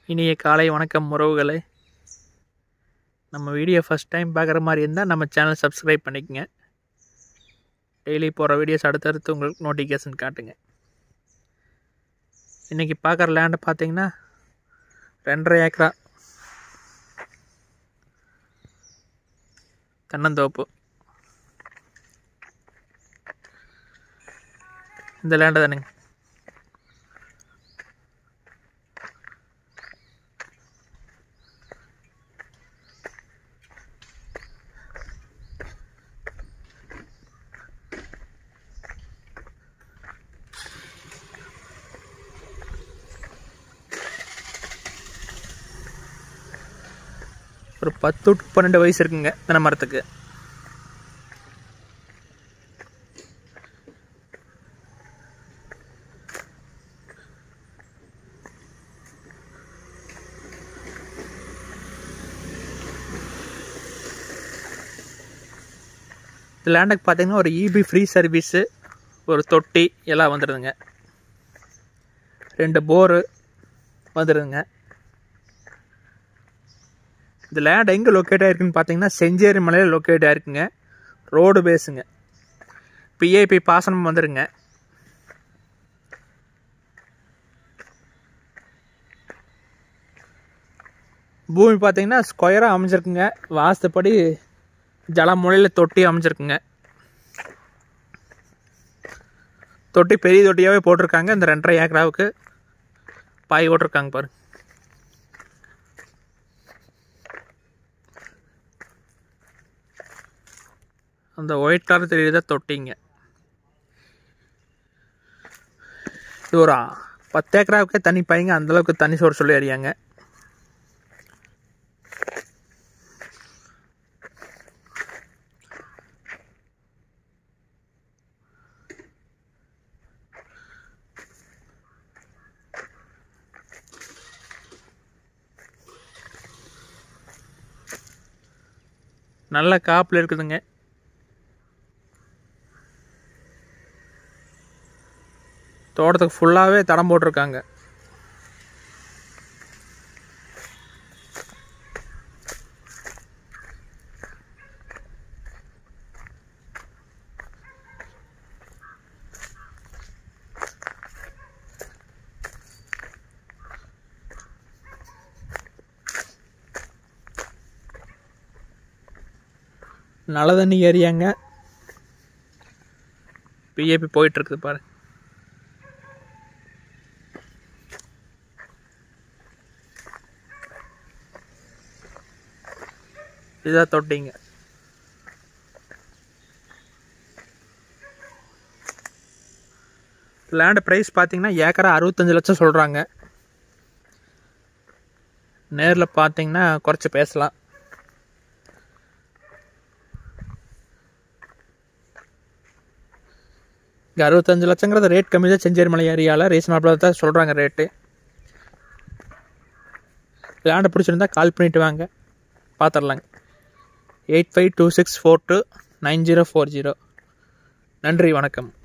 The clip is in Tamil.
இனிய காலை வணக்கம் உறவுகளே நம்ம வீடியோ ஃபஸ்ட் டைம் பார்க்குற மாதிரி இருந்தால் நம்ம சேனல் சப்ஸ்கிரைப் பண்ணிக்கங்க டெய்லி போகிற வீடியோஸ் அடுத்தடுத்து உங்களுக்கு நோட்டிஃபிகேஷன் காட்டுங்க இன்றைக்கி பார்க்குற லேண்டை பார்த்தீங்கன்னா ரெண்டரை ஏக்கரா தென்னந்தோப்பு இந்த லேண்டை தானுங்க ஒரு பத்து to பன்னெண்டு வயசு இருக்குங்க தென்னை மரத்துக்கு இந்த லேண்டுக்கு பார்த்தீங்கன்னா ஒரு இபி ஃப்ரீ சர்வீஸு ஒரு தொட்டி எல்லாம் வந்துடுதுங்க ரெண்டு போரு வந்துடுதுங்க இந்த லேண்ட் எங்கே லொக்கேட் ஆகிருக்குன்னு பார்த்தீங்கன்னா செஞ்சேரி மலையில் லொக்கேட் ஆகிருக்குங்க ரோடு பேஸுங்க பிஐபி பாசனம் வந்துடுங்க பூமி பார்த்தீங்கன்னா ஸ்கொயராக அமைஞ்சிருக்குங்க வாஸ்துப்படி ஜலமுறையில் தொட்டி அமைஞ்சிருக்குங்க தொட்டி பெரிய தொட்டியாகவே போட்டிருக்காங்க இந்த ரெண்டரை ஏக்கராவுக்கு பாய் போட்டிருக்காங்க பாரு அந்த ஒயிட் கலர் தெரியுதா தொட்டிங்க இது ஒரு பத்து ஏக்கராவுக்கே தண்ணி பாய்ங்க அந்தளவுக்கு தண்ணி சோறு சொல்லி அறியாங்க நல்ல காப்பில் இருக்குதுங்க தோட்டத்துக்கு ஃபுல்லாகவே தடம் போட்டிருக்காங்க நல்ல தண்ணி ஏரியாங்க பிஏபி போயிட்டுருக்குது பாரு இதாக தொட்டிங்க லேண்டு ப்ரைஸ் பார்த்தீங்கன்னா ஏக்கரா அறுபத்தஞ்சு லட்சம் சொல்கிறாங்க நேரில் பார்த்தீங்கன்னா குறைச்சி பேசலாம் இங்கே அறுபத்தஞ்சு லட்சங்கிறது ரேட் கம்மி தான் செஞ்சேரி மலை ஏரியாவில் ரீசனபிளாக தான் சொல்கிறாங்க ரேட்டு லேண்டை பிடிச்சிருந்தா கால் பண்ணிவிட்டு வாங்க பார்த்துடலாங்க eight five two six four two nine zero four zero நன்றி வணக்கம்